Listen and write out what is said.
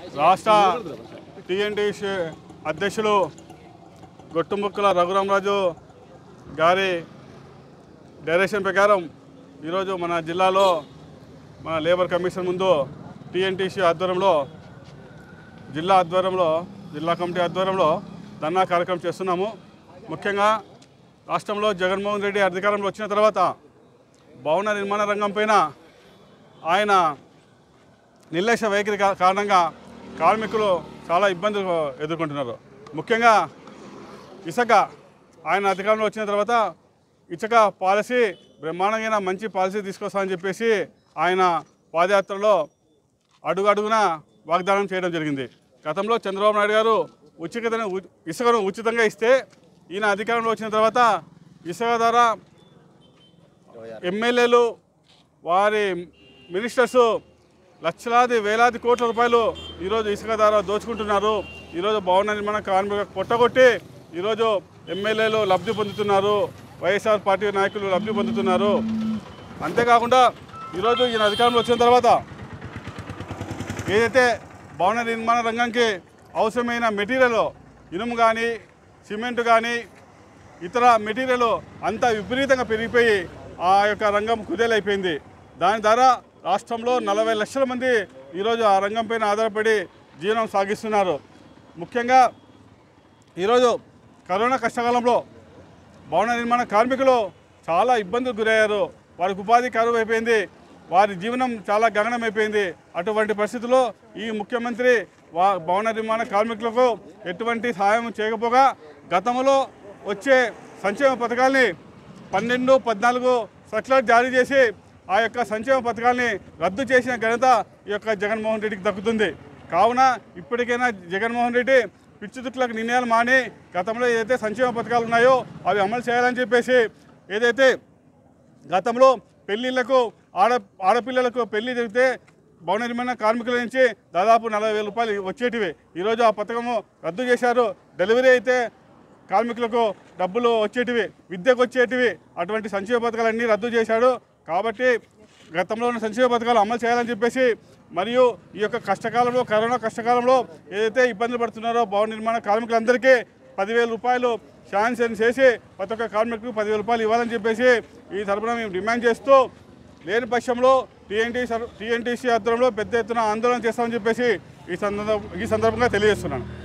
రాష్ట్ర టీఎన్టీసీ అధ్యక్షులు గొట్టుముక్కల రఘురామరాజు గారి డైరెక్షన్ ప్రకారం ఈరోజు మన జిల్లాలో మన లేబర్ కమిషన్ ముందు టీఎన్టీసీ ఆధ్వర్యంలో జిల్లా ఆధ్వర్యంలో జిల్లా కమిటీ ఆధ్వర్యంలో ధర్నా కార్యక్రమం చేస్తున్నాము ముఖ్యంగా రాష్ట్రంలో జగన్మోహన్ రెడ్డి అధికారంలో వచ్చిన తర్వాత భవన నిర్మాణ రంగం పైన ఆయన నిర్లక్ష్య వైఖరి కా- కారణంగా కార్మికులు చాలా ఇబ్బందులు ఎదుర్కొంటున్నారు ముఖ్యంగా ఇసుక ఆయన అధికారంలో వచ్చిన తర్వాత ఇసుక పాలసీ బ్రహ్మాండమైన మంచి పాలసీ తీసుకొస్తామని చెప్పేసి ఆయన పాదయాత్రలో అడుగు అడుగున వాగ్దానం చేయడం జరిగింది గతంలో చంద్రబాబు నాయుడు గారు ఉచిత ఇసుకను ఉచితంగా ఇస్తే ఈయన అధికారంలో వచ్చిన తర్వాత ఇసుక ద్వారా ఎమ్మెల్యేలు వారి మినిస్టర్స్ లక్షలాది వేలాది కోట్ల రూపాయలు ఈరోజు ఇసుక ద్వారా దోచుకుంటున్నారు ఈరోజు భవన నిర్మాణ కార్మికులకు పొట్టగొట్టి ఈరోజు ఎమ్మెల్యేలు లబ్ధి పొందుతున్నారు వైఎస్ఆర్ పార్టీ నాయకులు లబ్ధి పొందుతున్నారు అంతేకాకుండా ఈరోజు ఈయన అధికారంలో వచ్చిన తర్వాత ఏదైతే భవన నిర్మాణ రంగంకి అవసరమైన మెటీరియల్ ఇనుము కానీ సిమెంట్ కానీ ఇతర మెటీరియల్ అంతా విపరీతంగా పెరిగిపోయి ఆ యొక్క రంగం కుదేలైపోయింది దాని ద్వారా రాష్ట్రంలో నలభై లక్షల మంది ఈరోజు ఆ రంగం పైన ఆధారపడి జీవనం సాగిస్తున్నారు ముఖ్యంగా ఈరోజు కరోనా కష్టకాలంలో భవన నిర్మాణ కార్మికులు చాలా ఇబ్బందులు గురయ్యారు వారికి ఉపాధి కరువు అయిపోయింది వారి జీవనం చాలా గగనం అయిపోయింది అటువంటి పరిస్థితుల్లో ఈ ముఖ్యమంత్రి వా భవన నిర్మాణ కార్మికులకు ఎటువంటి సహాయం చేయకపోగా గతంలో వచ్చే సంక్షేమ పథకాల్ని పన్నెండు పద్నాలుగు సర్క్యులర్ జారీ చేసి ఆ యొక్క సంక్షేమ పథకాల్ని రద్దు చేసిన ఘనత ఈ యొక్క జగన్మోహన్ రెడ్డికి దక్కుతుంది కావున ఇప్పటికైనా జగన్మోహన్ రెడ్డి పిచ్చి తుట్లకు నిర్ణయాలు మాని గతంలో ఏదైతే సంక్షేమ పథకాలు ఉన్నాయో అవి అమలు చేయాలని చెప్పేసి ఏదైతే గతంలో పెళ్ళిళ్ళకు ఆడ ఆడపిల్లలకు పెళ్లి జరిగితే భవన నిర్మాణ కార్మికుల నుంచి దాదాపు నలభై వేల రూపాయలు వచ్చేటివి ఈరోజు ఆ పథకము రద్దు చేశారు డెలివరీ అయితే కార్మికులకు డబ్బులు వచ్చేటివి విద్యకు వచ్చేటివి అటువంటి సంక్షేమ పథకాలన్నీ రద్దు చేశాడు కాబట్టి గతంలో ఉన్న సంక్షేమ పథకాలు అమలు చేయాలని చెప్పేసి మరియు ఈ యొక్క కష్టకాలంలో కరోనా కష్టకాలంలో ఏదైతే ఇబ్బందులు పడుతున్నారో భవన నిర్మాణ కార్మికులందరికీ పదివేల రూపాయలు శాంక్షన్ చేసి ప్రతి ఒక్క కార్మికులకు పదివేల రూపాయలు ఇవ్వాలని చెప్పేసి ఈ తరపున మేము డిమాండ్ చేస్తూ లేని పక్షంలో టీఎన్టీ టీఎన్టీసీ ఆధ్వర్యంలో పెద్ద ఎత్తున ఆందోళన చేస్తామని చెప్పేసి ఈ సందర్భ ఈ సందర్భంగా తెలియజేస్తున్నాను